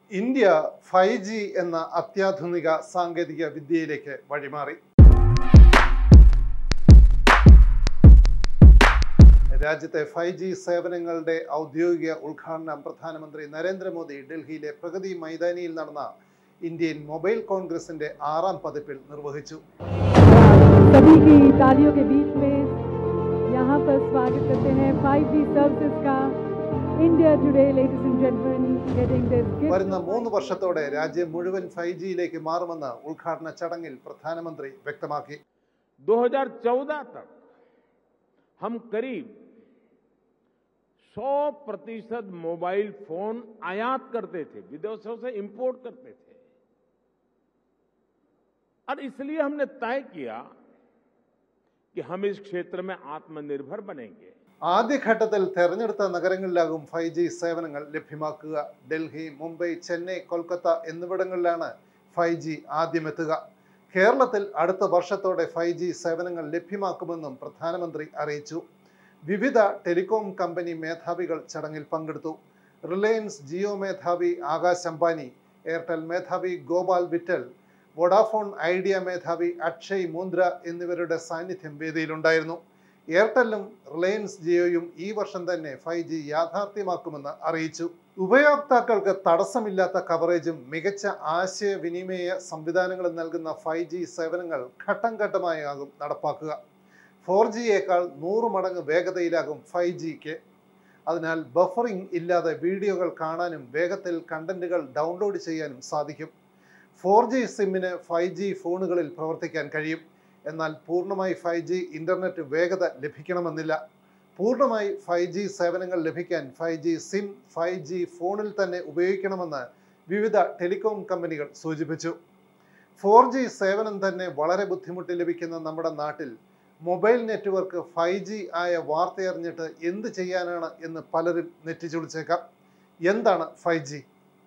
India five G എന്ന അത്യാധുനിക സാങ്കേതിക വിദ്യയിലേക്ക് വഴിമാറി രാജ്യത്തെ ഫൈവ് ജി സേവനങ്ങളുടെ ഔദ്യോഗിക ഉദ്ഘാടനം പ്രധാനമന്ത്രി നരേന്ദ്രമോദി ഡൽഹിയിലെ പ്രഗതി മൈതാനിയിൽ നടന്ന ഇന്ത്യൻ മൊബൈൽ കോൺഗ്രസിന്റെ ആറാം പതിപ്പിൽ നിർവഹിച്ചു सभी की तालियों के बीच में यहाँ पर स्वागत करते हैं 5G सर्विसेज का India Today ladies and gentleman getting this വരുന്ന മൂന്ന് വർഷത്തോടെ രാജ്യം മുഴുവൻ ഫൈവ് ജിയിലേക്ക് മാറുമെന്ന് ഉദ്ഘാടന ചടങ്ങിൽ പ്രധാനമന്ത്രി വ്യക്തമാക്കി 2014 तक हम करीब 100 प्रतिशत मोबाइल फोन आयात करते थे विदेशों से इंपोर्ट करते थे और इसलिए हमने तय किया कि हम इस क्षेत्र में आत्मनिर्भर बनेंगे ആദ്യഘട്ടത്തിൽ തെരഞ്ഞെടുത്ത നഗരങ്ങളിലാകും ഫൈവ് ജി സേവനങ്ങൾ ലഭ്യമാക്കുക ഡൽഹി മുംബൈ ചെന്നൈ കൊൽക്കത്ത എന്നിവിടങ്ങളിലാണ് ഫൈവ് ജി ആദ്യമെത്തുക കേരളത്തിൽ അടുത്ത വർഷത്തോടെ ഫൈവ് ജി സേവനങ്ങൾ ലഭ്യമാക്കുമെന്നും പ്രധാനമന്ത്രി അറിയിച്ചു വിവിധ ടെലികോം കമ്പനി മേധാവികൾ ചടങ്ങിൽ പങ്കെടുത്തു റിലയൻസ് ജിയോ മേധാവി ആകാശ് അംബാനി എയർടെൽ മേധാവി ഗോപാൽ വിറ്റൽ വോഡാഫോൺ ഐഡിയ മേധാവി അക്ഷയ് മുന്ദ്ര എന്നിവരുടെ സാന്നിധ്യം വേദിയിലുണ്ടായിരുന്നു എയർടെല്ലും റിലയൻസ് ജിയോയും ഈ വർഷം തന്നെ ഫൈവ് ജി യാഥാർത്ഥ്യമാക്കുമെന്ന് അറിയിച്ചു ഉപയോക്താക്കൾക്ക് തടസ്സമില്ലാത്ത കവറേജും മികച്ച ആശയവിനിമയ സംവിധാനങ്ങളും നൽകുന്ന ഫൈവ് ജി സേവനങ്ങൾ ഘട്ടം ഘട്ടമായാകും നടപ്പാക്കുക ഫോർ ജിയേക്കാൾ നൂറ് മടങ്ങ് വേഗതയിലാകും ഫൈവ് ജിക്ക് അതിനാൽ ബഫറിംഗ് ഇല്ലാതെ വീഡിയോകൾ കാണാനും വേഗത്തിൽ കണ്ടന്റുകൾ ഡൗൺലോഡ് ചെയ്യാനും സാധിക്കും ഫോർ ജി സിമ്മിന് ഫൈവ് ജി ഫോണുകളിൽ പ്രവർത്തിക്കാൻ കഴിയും എന്നാൽ പൂർണ്ണമായി ഫൈവ് ജി ഇൻ്റർനെറ്റ് വേഗത ലഭിക്കണമെന്നില്ല പൂർണ്ണമായി ഫൈവ് ജി സേവനങ്ങൾ ലഭിക്കാൻ five G sim five G ഫോണിൽ തന്നെ ഉപയോഗിക്കണമെന്ന് വിവിധ ടെലികോം കമ്പനികൾ സൂചിപ്പിച്ചു ഫോർ ജി സേവനം തന്നെ വളരെ ബുദ്ധിമുട്ടി ലഭിക്കുന്ന നമ്മുടെ നാട്ടിൽ മൊബൈൽ നെറ്റ്വർക്ക് ഫൈവ് ജി ആയ വാർത്തയറിഞ്ഞിട്ട് എന്ത് ചെയ്യാനാണ് എന്ന് പലരും നെറ്റിച്ചുളിച്ചേക്കാം എന്താണ് ഫൈവ് ജി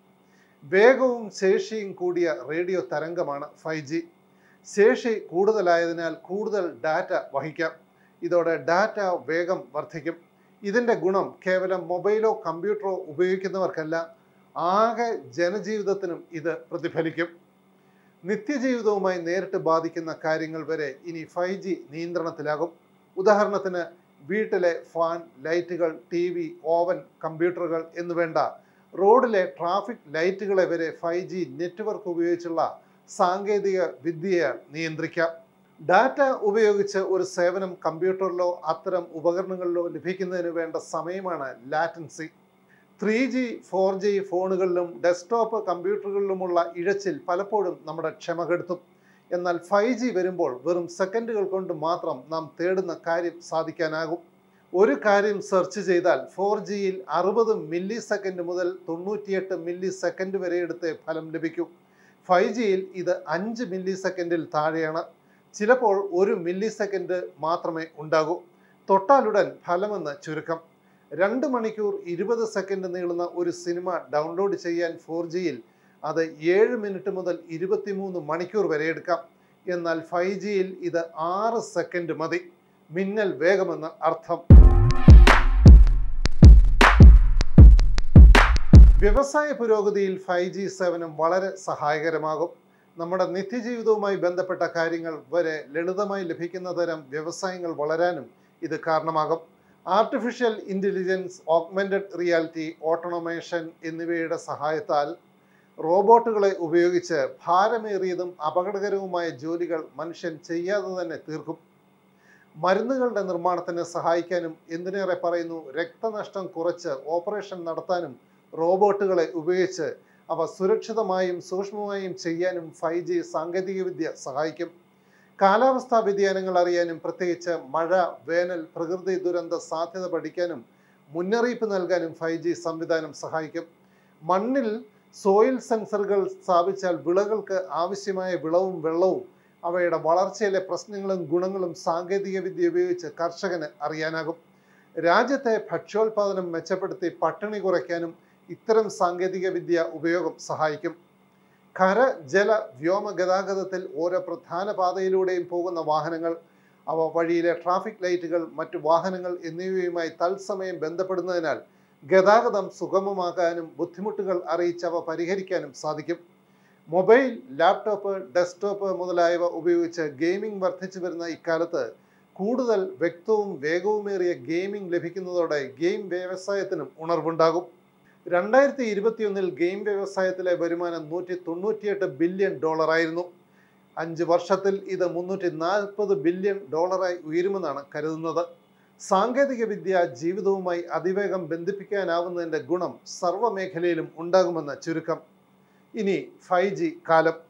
വേഗവും ശേഷിയും കൂടിയ റേഡിയോ തരംഗമാണ് ഫൈവ് ജി ശേഷി കൂടുതലായതിനാൽ കൂടുതൽ ഡാറ്റ വഹിക്കാം ഇതോടെ ഡാറ്റ വേഗം വർദ്ധിക്കും ഇതിൻ്റെ ഗുണം കേവലം മൊബൈലോ കമ്പ്യൂട്ടറോ ഉപയോഗിക്കുന്നവർക്കല്ല ആകെ ജനജീവിതത്തിനും ഇത് പ്രതിഫലിക്കും നിത്യജീവിതവുമായി നേരിട്ട് ബാധിക്കുന്ന കാര്യങ്ങൾ വരെ ഇനി ഫൈവ് ജി നിയന്ത്രണത്തിലാകും ഉദാഹരണത്തിന് വീട്ടിലെ ഫാൻ ലൈറ്റുകൾ ടി വി ഓവൻ കമ്പ്യൂട്ടറുകൾ എന്നുവേണ്ട റോഡിലെ ട്രാഫിക് ലൈറ്റുകളെ വരെ ഫൈവ് ജി നെറ്റ്വർക്ക് ഉപയോഗിച്ചുള്ള സാങ്കേതിക വിദ്യയാൽ നിയന്ത്രിക്കാം ഡാറ്റ ഉപയോഗിച്ച് ഒരു സേവനം കമ്പ്യൂട്ടറിലോ അത്തരം ഉപകരണങ്ങളിലോ ലഭിക്കുന്നതിന് വേണ്ട സമയമാണ് latency three G four G ഫോണുകളിലും ഡെസ്ക്ടോപ്പ് കമ്പ്യൂട്ടറുകളിലുമുള്ള ഇഴച്ചിൽ പലപ്പോഴും നമ്മുടെ ക്ഷമ കെടുത്തും എന്നാൽ ഫൈവ് ജി വരുമ്പോൾ വെറും സെക്കൻഡുകൾ കൊണ്ട് മാത്രം നാം തേടുന്ന കാര്യം സാധിക്കാനാകും ഒരു കാര്യം സെർച്ച് ചെയ്താൽ ഫോർ ജിയിൽ അറുപത് മില്ലി സെക്കൻഡ് മുതൽ തൊണ്ണൂറ്റിയെട്ട് മില്ലി സെക്കൻഡ് വരെ എടുത്തേ ഫലം ലഭിക്കൂ ഫൈവ് ജിയിൽ ഇത് അഞ്ച് മില്ലി സെക്കൻഡിൽ താഴെയാണ് ചിലപ്പോൾ ഒരു മില്ലി സെക്കൻഡ് മാത്രമേ ഉണ്ടാകൂ തൊട്ടാലുടൻ ഫലമെന്ന് ചുരുക്കം രണ്ട് മണിക്കൂർ ഇരുപത് സെക്കൻഡ് നീളുന്ന ഒരു സിനിമ ഡൗൺലോഡ് ചെയ്യാൻ ഫോർ ജിയിൽ അത് ഏഴ് മിനിറ്റ് മുതൽ ഇരുപത്തിമൂന്ന് മണിക്കൂർ വരെ എടുക്കാം എന്നാൽ ഫൈവ് ജിയിൽ ഇത് ആറ് സെക്കൻഡ് മതി മിന്നൽ വേഗമെന്ന് അർത്ഥം വ്യവസായ പുരോഗതിയിൽ ഫൈവ് ജി സേവനം വളരെ സഹായകരമാകും നമ്മുടെ നിത്യജീവിതവുമായി ബന്ധപ്പെട്ട കാര്യങ്ങൾ വരെ ലളിതമായി ലഭിക്കുന്ന തരം വ്യവസായങ്ങൾ വളരാനും ഇത് കാരണമാകും artificial intelligence augmented reality automation എന്നിവയുടെ സഹായത്താൽ റോബോട്ടുകളെ ഉപയോഗിച്ച് ഭാരമേറിയതും അപകടകരവുമായ ജോലികൾ മനുഷ്യൻ ചെയ്യാതെ തന്നെ തീർക്കും മരുന്നുകളുടെ നിർമ്മാണത്തിന് സഹായിക്കാനും എന്തിനേറെ പറയുന്നു രക്തനഷ്ടം കുറച്ച് ഓപ്പറേഷൻ നടത്താനും റോബോട്ടുകളെ ഉപയോഗിച്ച് അവ സുരക്ഷിതമായും സൂക്ഷ്മമായും ചെയ്യാനും ഫൈവ് ജി സാങ്കേതികവിദ്യ സഹായിക്കും കാലാവസ്ഥാ വ്യതിയാനങ്ങൾ അറിയാനും പ്രത്യേകിച്ച് മഴ വേനൽ പ്രകൃതി ദുരന്ത സാധ്യത പഠിക്കാനും മുന്നറിയിപ്പ് നൽകാനും ഫൈവ് ജി സംവിധാനം സഹായിക്കും മണ്ണിൽ സോയിൽ സെൻസറുകൾ സ്ഥാപിച്ചാൽ വിളകൾക്ക് ആവശ്യമായ വിളവും വെള്ളവും അവയുടെ വളർച്ചയിലെ പ്രശ്നങ്ങളും ഗുണങ്ങളും സാങ്കേതികവിദ്യ ഉപയോഗിച്ച് കർഷകന് അറിയാനാകും രാജ്യത്തെ ഭക്ഷ്യോൽപാദനം മെച്ചപ്പെടുത്തി പട്ടിണി കുറയ്ക്കാനും ഇത്തരം സാങ്കേതിക വിദ്യ ഉപയോഗം സഹായിക്കും കര ജല വ്യോമ ഗതാഗതത്തിൽ ഓരോ പ്രധാന പാതയിലൂടെയും പോകുന്ന വാഹനങ്ങൾ അവ വഴിയിലെ ട്രാഫിക് ലൈറ്റുകൾ മറ്റു വാഹനങ്ങൾ എന്നിവയുമായി തത്സമയം ബന്ധപ്പെടുന്നതിനാൽ ഗതാഗതം സുഗമമാക്കാനും ബുദ്ധിമുട്ടുകൾ അറിയിച്ചവ പരിഹരിക്കാനും സാധിക്കും മൊബൈൽ ലാപ്ടോപ്പ് ഡെസ്ക്ടോപ്പ് മുതലായവ ഉപയോഗിച്ച് ഗെയിമിംഗ് വർദ്ധിച്ചു വരുന്ന ഇക്കാലത്ത് കൂടുതൽ വ്യക്തവും വേഗവുമേറിയ ഗെയിമിംഗ് ലഭിക്കുന്നതോടെ ഗെയിം വ്യവസായത്തിനും ഉണർവുണ്ടാകും രണ്ടായിരത്തി ഇരുപത്തിയൊന്നിൽ ഗെയിം വ്യവസായത്തിലെ വരുമാനം നൂറ്റി തൊണ്ണൂറ്റിയെട്ട് ബില്യൺ ഡോളറായിരുന്നു അഞ്ച് വർഷത്തിൽ ഇത് മുന്നൂറ്റി നാൽപ്പത് ബില്യൺ ഡോളറായി ഉയരുമെന്നാണ് കരുതുന്നത് സാങ്കേതിക വിദ്യ ജീവിതവുമായി അതിവേഗം ബന്ധിപ്പിക്കാനാവുന്നതിൻ്റെ ഗുണം സർവ്വ മേഖലയിലും ഉണ്ടാകുമെന്ന് ചുരുക്കം ഇനി ഫൈവ് ജി കാലം